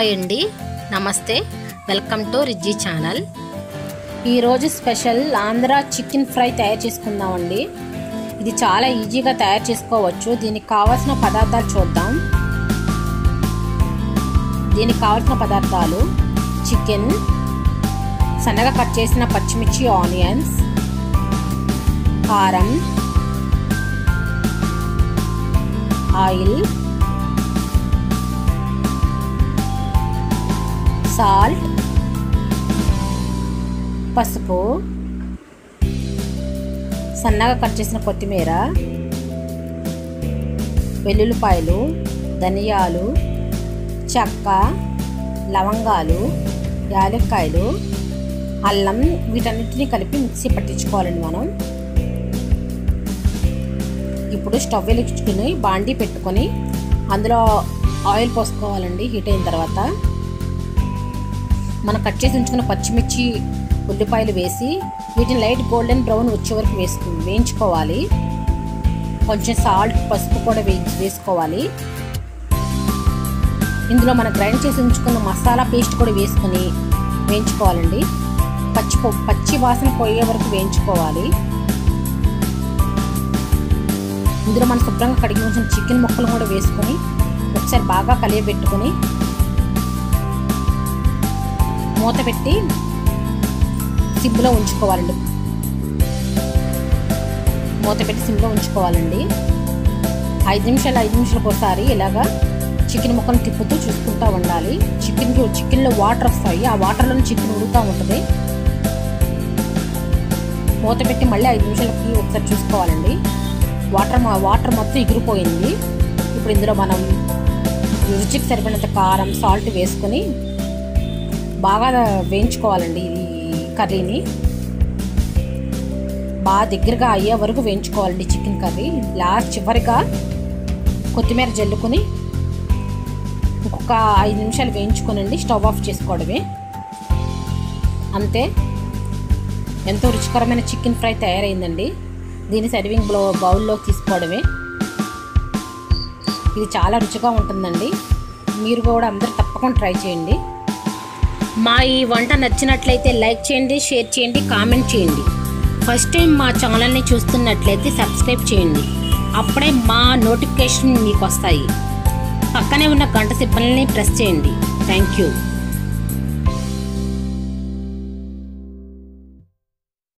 hi అండి నమస్తే welcome to రిజ్జీ ఛానల్ ఈరోజు స్పెషల్ ఆంధ్ర చికెన్ ఫ్రై తయారు చేసుకుందామండి ఇది చాలా ఈజీగా తయారు చేసుకోవచ్చు దీనికి కావాల్సిన పదార్థాలు చూద్దాం దీనికి కావాల్సిన పదార్థాలు చికెన్ సన్నగా కట్ చేసిన పచ్చిమిర్చి ఆనియన్స్ కారం ఆయిల్ సాల్ట్ పసుపు సన్నగా కట్ చేసిన కొత్తిమీర వెల్లుల్లిపాయలు ధనియాలు చెక్క లవంగాలు యాలక్కాయలు అల్లం వీటన్నిటిని కలిపి మిక్సీ పట్టించుకోవాలండి మనం ఇప్పుడు స్టవ్ వెలిగించుకుని బాండీ పెట్టుకొని అందులో ఆయిల్ పోసుకోవాలండి హీట్ అయిన తర్వాత మనం కట్ చేసి ఉంచుకున్న పచ్చిమిర్చి ఉల్లిపాయలు వేసి వీటిని లైట్ గోల్డెన్ బ్రౌన్ వచ్చే వరకు వేసుకు వేయించుకోవాలి కొంచెం సాల్ట్ పసుపు కూడా వే వేసుకోవాలి ఇందులో మనం గ్రైండ్ చేసి ఉంచుకున్న మసాలా పేస్ట్ కూడా వేసుకొని వేయించుకోవాలండి పచ్చి పచ్చి వాసన పోయే వరకు వేయించుకోవాలి ఇందులో మనం శుభ్రంగా కడిగి ఉంచిన చికెన్ ముక్కలు కూడా వేసుకొని ఒకసారి బాగా కలియబెట్టుకొని మూత పెట్టి సిమ్లో ఉంచుకోవాలండి మూత పెట్టి సిమ్లో ఉంచుకోవాలండి ఐదు నిమిషాలు ఐదు నిమిషాలకు ఒకసారి ఇలాగా చికెన్ ముక్కలు తిప్పుతూ చూసుకుంటూ ఉండాలి చికెన్ చికెన్లో వాటర్ వస్తాయి ఆ వాటర్లో చికెన్ ఉడుతూ ఉంటుంది మూత పెట్టి మళ్ళీ ఐదు నిమిషాలకి ఒకసారి చూసుకోవాలండి వాటర్ వాటర్ మొత్తం ఎగిరిపోయింది ఇప్పుడు ఇందులో మనం రుచికి సరిపడినంత కారం సాల్ట్ వేసుకొని బాగా వేయించుకోవాలండి ఇది కర్రీని బాగా దగ్గరగా అయ్యే వరకు వేయించుకోవాలండి చికెన్ కర్రీ లాస్ట్ చివరిగా కొత్తిమీర జల్లుకొని ఇంకొక ఐదు నిమిషాలు వేయించుకోనండి స్టవ్ ఆఫ్ చేసుకోవడమే అంతే ఎంతో రుచికరమైన చికెన్ ఫ్రై తయారైందండి దీన్ని సర్వింగ్ బ్లో బౌల్లో తీసుకోవడమే ఇది చాలా రుచిగా ఉంటుందండి మీరు కూడా అందరూ తప్పకుండా ట్రై చేయండి మా ఈ వంట నచ్చినట్లయితే లైక్ చేయండి షేర్ చేయండి కామెంట్ చేయండి ఫస్ట్ టైం మా ఛానల్ని చూస్తున్నట్లయితే సబ్స్క్రైబ్ చేయండి అప్పుడే మా నోటిఫికేషన్ మీకు వస్తాయి పక్కనే ఉన్న గంట సిబ్బల్ని ప్రెస్ చేయండి థ్యాంక్ యూ